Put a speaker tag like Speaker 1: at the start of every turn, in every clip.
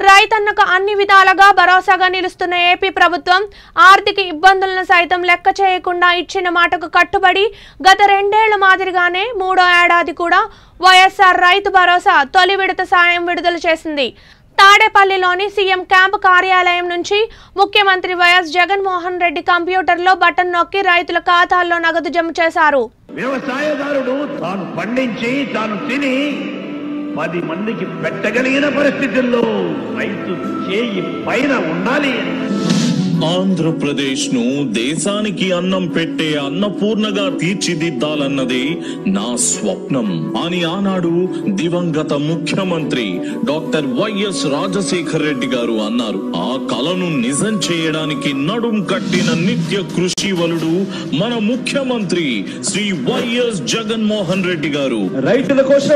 Speaker 1: రైతన్నకు అన్ని విధాలుగా భరోసాగా నిలుస్తున్న ఏపీ ప్రభుత్వం ఆర్థిక ఇబ్బందులను సైతం లెక్క చేయకుండా ఇచ్చిన మాటకు కట్టుబడి గత రెండేళ్ల మాదిరిగానే మూడో ఏడాది కూడా వైఎస్ఆర్ రైతు భరోసా తొలి విడత సాయం విడుదల చేసింది తాడేపల్లిలోని సీఎం క్యాంపు కార్యాలయం నుంచి ముఖ్యమంత్రి వైఎస్ జగన్మోహన్ రెడ్డి కంప్యూటర్లో బటన్ నొక్కి రైతుల ఖాతాల్లో నగదు జమ చేశారు
Speaker 2: వ్యవసాయదారుడు తాను పండించి తాను తిని పది మందికి పెట్టగలిగిన పరిస్థితుల్లో రైతు చేయి పైన ఉండాలి అని
Speaker 3: ఆంధ్రప్రదేశ్ ను దేశానికి అన్నం పెట్టే అన్నపూర్ణగా తీర్చిదిద్దాలన్నదే నా స్వప్నం అని ఆనాడు దివంగత ముఖ్యమంత్రి డాక్టర్ వైఎస్ రాజశేఖర రెడ్డి గారు అన్నారు ఆ కలను నిజం చేయడానికి నడుం కట్టిన నిత్య కృషి వలుడు మన ముఖ్యమంత్రి శ్రీ వైఎస్ జగన్మోహన్ రెడ్డి గారు
Speaker 4: రైతుల కోసం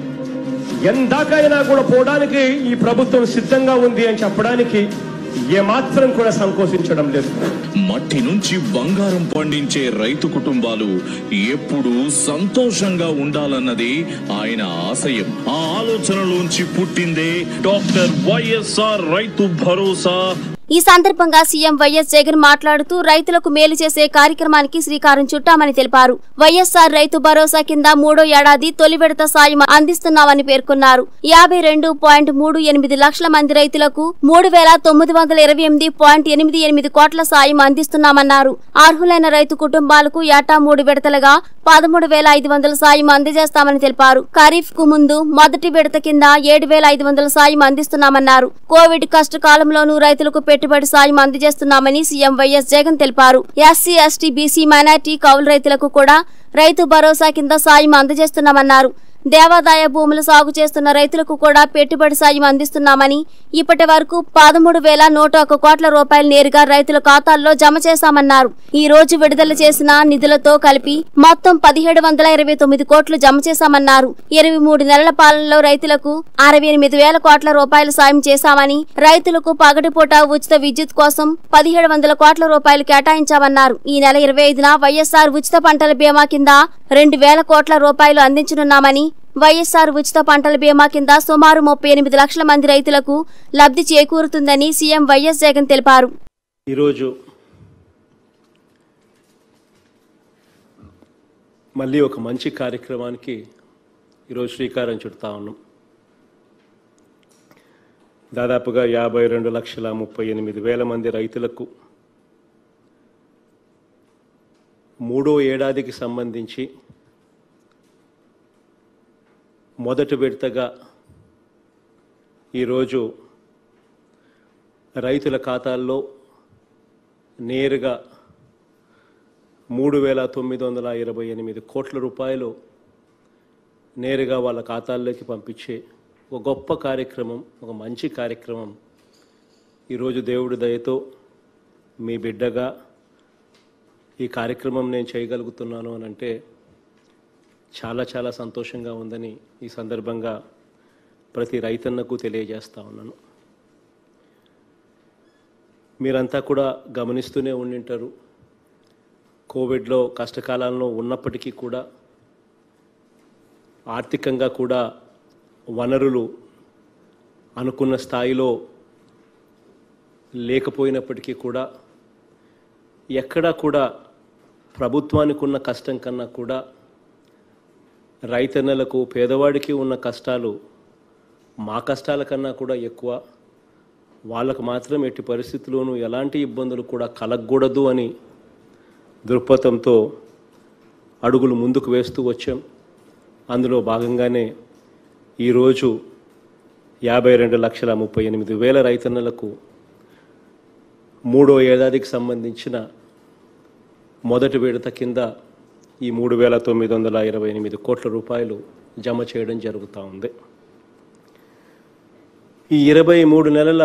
Speaker 4: ఎందాకైనా కూడా పోవడానికి ఈ ప్రభుత్వం సిద్ధంగా ఉంది అని చెప్పడానికి ఏమాత్రం కూడా సంకోచించడం లేదు
Speaker 3: మట్టి నుంచి బంగారం పండించే రైతు కుటుంబాలు ఎప్పుడూ సంతోషంగా ఉండాలన్నది ఆయన ఆశయం ఆ ఆలోచనలోంచి పుట్టిందే డాక్టర్ వైఎస్ఆర్ రైతు భరోసా
Speaker 5: ఈ సందర్భంగా సీఎం వైఎస్ జగన్ మాట్లాడుతూ రైతులకు మేలు చేసే కార్యక్రమానికి శ్రీకారం చుట్టామని తెలిపారు వైఎస్ఆర్ రైతు భరోసా కింద మూడో ఏడాది తొలి విడత సాయం అందిస్తున్నామని పేర్కొన్నారు యాభై రెండు పాయింట్ మూడు ఎనిమిది లక్షల మంది రైతులకు మూడు వేల తొమ్మిది వందల ఇరవై ఎనిమిది పాయింట్ ఎనిమిది ఎనిమిది కోట్ల సాయం అందిస్తున్నామన్నారు అర్హులైన రైతు కుటుంబాలకు ఏటా మూడు విడతలుగా పదమూడు వేల ఐదు వందల సాయం అందజేస్తామని తెలిపారు ఖరీఫ్ కు ముందు మొదటి విడత కింద ఏడు వేల ఐదు వందల సాయం అందిస్తున్నామన్నారు కోవిడ్ కష్టకాలంలోనూ రైతులకు పెట్టుబడి సాయం అందజేస్తున్నామని సీఎం వైఎస్ జగన్ తెలిపారు ఎస్సీ ఎస్టీ బీసీ మైనార్టీ కౌలు రైతులకు కూడా రైతు భరోసా కింద సాయం అందజేస్తున్నామన్నారు దేవాదాయ భూములు సాగు చేస్తున్న రైతులకు కూడా పెట్టుబడి సాయం అందిస్తున్నామని ఇప్పటి వరకు పదమూడు వేల నూట ఒక కోట్ల రూపాయలు నేరుగా రైతుల ఖాతాల్లో జమ చేశామన్నారు ఈ రోజు విడుదల చేసిన నిధులతో కలిపి మొత్తం పదిహేడు వందల ఇరవై తొమ్మిది కోట్లు జమ చేశామన్నారు ఇరవై మూడు నెలల పాలనలో రైతులకు అరవై ఎనిమిది వేల కోట్ల రూపాయలు సాయం చేశామని రైతులకు పగటిపూట ఉచిత విద్యుత్ కోసం పదిహేడు వందల కోట్ల రూపాయలు కేటాయించామన్నారు ఈ నెల ఇరవై ఐదున వైఎస్ఆర్ ఉచిత పంటల బీమా కింద రెండు వేల కోట్ల రూపాయలు అందించనున్నామని వైఎస్ఆర్ ఉచిత పంటల బీమా కింద సుమారు ముప్పై ఎనిమిది లక్షల మంది రైతులకు లబ్ధి చేకూరుతుందని సీఎం వైఎస్ జగన్ తెలిపారు
Speaker 4: ఈరోజు మళ్ళీ ఒక మంచి కార్యక్రమానికి ఈరోజు శ్రీకారం చుడతా ఉన్నాం దాదాపుగా యాభై రెండు లక్షల ముప్పై ఎనిమిది వేల మంది రైతులకు మూడో ఏడాదికి సంబంధించి మొదటి విడతగా ఈరోజు రైతుల ఖాతాల్లో నేరుగా మూడు వేల తొమ్మిది వందల ఇరవై ఎనిమిది కోట్ల రూపాయలు నేరుగా వాళ్ళ ఖాతాల్లోకి పంపించే ఒక గొప్ప కార్యక్రమం ఒక మంచి కార్యక్రమం ఈరోజు దేవుడి దయతో మీ బిడ్డగా ఈ కార్యక్రమం నేను చేయగలుగుతున్నాను అని అంటే చాలా చాలా సంతోషంగా ఉందని ఈ సందర్భంగా ప్రతి రైతన్నకు తెలియజేస్తా ఉన్నాను మీరంతా కూడా గమనిస్తూనే ఉండింటారు కోవిడ్లో కష్టకాలంలో ఉన్నప్పటికీ కూడా ఆర్థికంగా కూడా వనరులు అనుకున్న స్థాయిలో లేకపోయినప్పటికీ కూడా ఎక్కడా కూడా ప్రభుత్వానికి ఉన్న కష్టం కన్నా కూడా రైతన్నలకు పేదవాడికి ఉన్న కష్టాలు మా కష్టాల కన్నా కూడా ఎక్కువ వాళ్ళకు మాత్రం ఎట్టి పరిస్థితుల్లోనూ ఎలాంటి ఇబ్బందులు కూడా కలగకూడదు అని దృక్పథంతో అడుగులు ముందుకు వేస్తూ వచ్చాం అందులో భాగంగానే ఈరోజు యాభై రెండు లక్షల ముప్పై ఎనిమిది వేల రైతన్నలకు మూడో ఏడాదికి సంబంధించిన మొదటి విడత కింద ఈ మూడు వేల తొమ్మిది వందల ఇరవై ఎనిమిది కోట్ల రూపాయలు జమ చేయడం జరుగుతూ ఉంది ఈ ఇరవై మూడు నెలల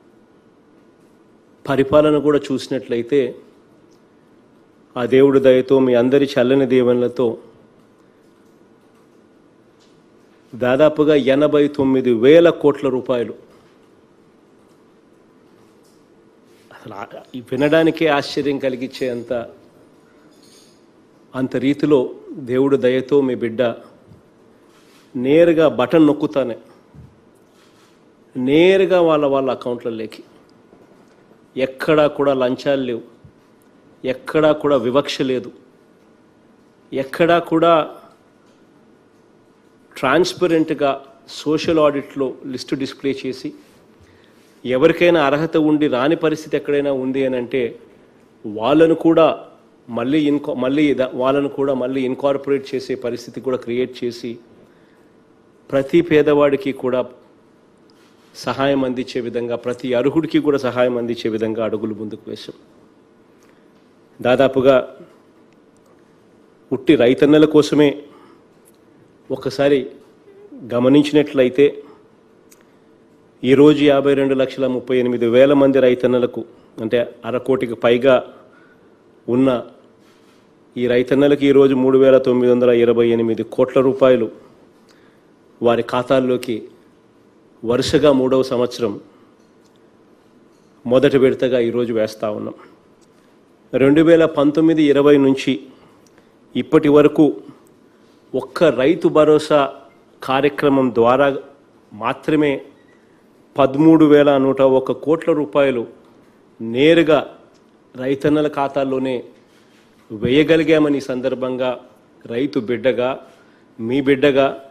Speaker 4: పరిపాలన కూడా చూసినట్లయితే ఆ దేవుడి దయతో మీ అందరి చల్లని దీవెనలతో దాదాపుగా ఎనభై తొమ్మిది వేల కోట్ల రూపాయలు అసలు ఆ- ఈ వినడానికే ఆశ్చర్యం కలిగించేంత అంత రీతిలో దేవుడు దయతో మీ బిడ్డ నేరుగా బటన్ నొక్కుతానే నేరుగా వాళ్ళ వాళ్ళ అకౌంట్లలోకి ఎక్కడా కూడా లంచాలు లేవు ఎక్కడా కూడా వివక్ష లేదు ఎక్కడా కూడా ట్రాన్స్పరెంట్గా సోషల్ ఆడిట్లో లిస్టు డిస్ప్లే చేసి ఎవరికైనా అర్హత ఉండి రాని పరిస్థితి ఎక్కడైనా ఉంది అని అంటే వాళ్ళను కూడా మళ్ళీ ఇన్కో మళ్ళీ ద- వాళ్ళను కూడా మళ్ళీ ఇన్కార్పొరేట్ చేసే పరిస్థితి కూడా క్రియేట్ చేసి ప్రతి పేదవాడికి కూడా సహాయం అందించే విధంగా ప్రతి అర్హుడికి కూడా సహాయం అందించే విధంగా అడుగులు ముందుకు వేశాం దాదాపుగా ఉట్టి రైతన్నల కోసమే ఒకసారి గమనించినట్లయితే ఈరోజు యాభై రెండు లక్షల ముప్పై ఎనిమిది వేల మంది రైతన్నలకు అంటే అరకోటికి పైగా ఉన్న ఈ రైతన్నలకు ఈరోజు మూడు వేల తొమ్మిది వందల ఇరవై ఎనిమిది కోట్ల రూపాయలు వారి ఖాతాల్లోకి వరుసగా మూడవ సంవత్సరం మొదటి విడతగా ఈరోజు వేస్తూ ఉన్నాం రెండు వేల పంతొమ్మిది ఇరవై నుంచి ఇప్పటి వరకు ఒక్క రైతు భరోసా కార్యక్రమం ద్వారా మాత్రమే పదమూడు వేల నూట ఒక కోట్ల రూపాయలు నేరుగా రైతన్నల ఖాతాల్లోనే వేయగలిగామని ఈ సందర్భంగా రైతు బిడ్డగా మీ బిడ్డగా